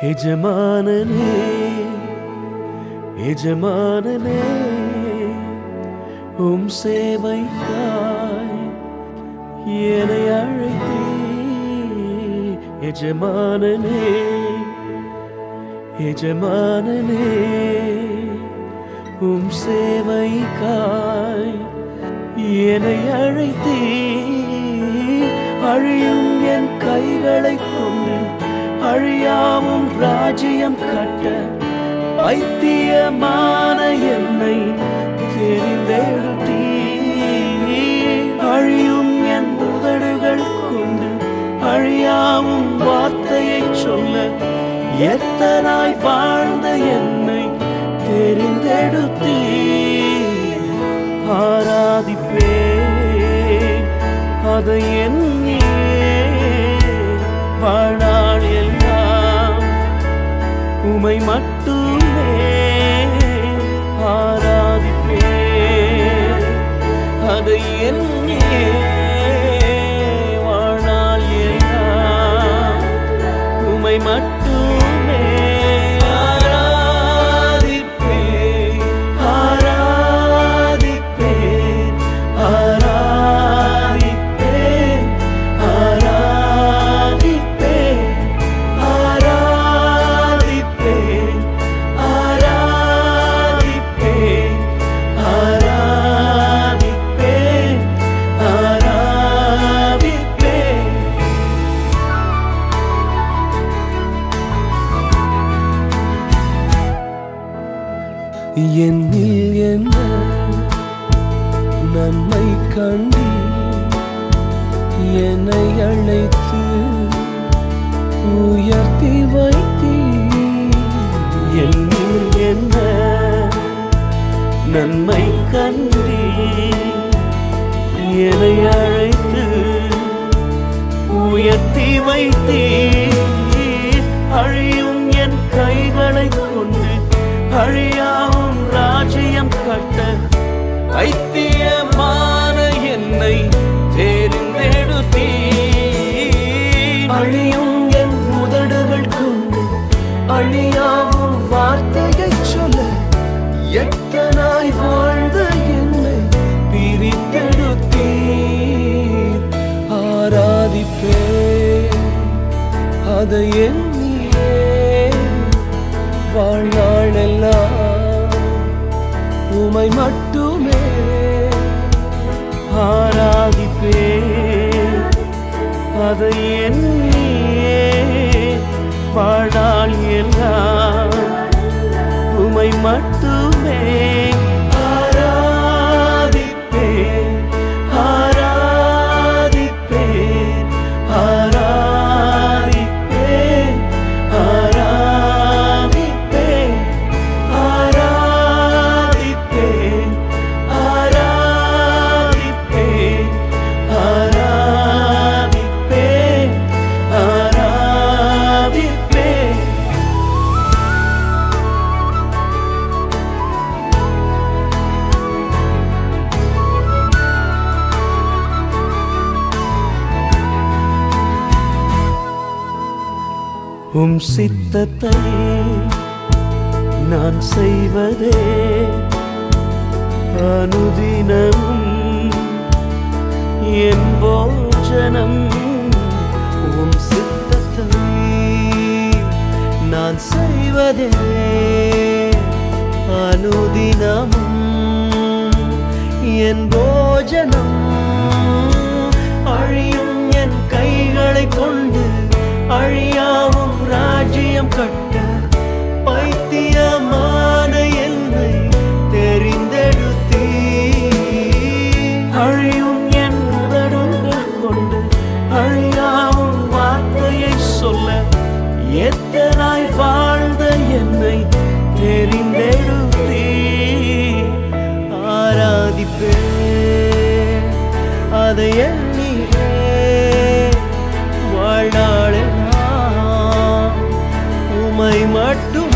எஜமானனே எஜமானனே உம் சேவைக்காய் என்னை அழைத்தீ எஜமானனே எஜமானனே உம் சேவைக்காய் என்னை அழைத்தீ அழியும் என் கைகளை கொண்டு அழியாவும் ராஜ்யம் கட்ட பைத்தியமான என்னை தெரிந்தெடுத்தீ அழியும் என் உதடுகள் கொண்டு அழியாவும் வார்த்தையை சொல்ல எத்தனாய் வாழ்ந்த என்னை தெரிந்தெடுத்தீ ஆராதிப்பே அதை எண்ணியே வாழ்நாள் எல்லாம் உமை மட்டுமே ஆராதிப்பே அதை எண்ணியே வாழ்நாள் எல்லாம் உமை மட்டுமே ஆராதிப்பே ஆராதிப்பே ஆராதிப்பே ஆராதிப்பே ஆராதிப்பே ஆராதிப்பே ஆராதிப்பே ஆராதிப்பே என்னில் என்ன நன்மை கண்டி என்னை அழைத்து உயர்த்தி வைத்தீ என்னில் என்ன நன்மை கண்டி என்னை அழைத்து உயர்த்தி வைத்தீ அழியும் என் கைகளை கொண்டு அழியாவும் ராஜ்யம் கட்ட ஐத்தியமான என்னை தேர்ந்தெடுத்தீ அழியும் என் உதடுகள் கொண்டு அழியாவும் வார்த்தையை சொல்ல எத்தனாய் வாழ்ந்த என்னை பிரித்தெடுத்தீ ஆராதிப்பே அதை எண்ணியே வாழ்நாளெல்லாம் உமை மட்டுமே ஆராதிப்பே அதை எண்ணியே வாழ்நாள் எல்லாம் உமை மட்டுமே ஆராதிப்பே ஆராதிப்பே ஆராதிப்பே ஆராதிப்பே ஆராதிப்பே ஆராதிப்பே ஆராதிப்பே ஆராதிப்பே உம் சித்தத்தை நான் செய்வதே அனுதினமும் என் போஜனம் உம் சித்தத்தை நான் செய்வதே அனுதினமும் என் போஜனம் அழியும் என் கைகளை கொண்டு அழியாவும் ராஜ்யம் கட்ட பைத்தியமான என்னை தெரிந்தெடுத்தீ அழியும் என் உதடுகள் கொண்டு அழியாவும் வார்த்தையை சொல்ல எத்தனாய் வாழ்ந்த என்னை தெரிந்தெடுத்தீ ஆராதிப்பே அதை எண்ணியே வாழ்நாளெல்லாம் உமை மட்டும்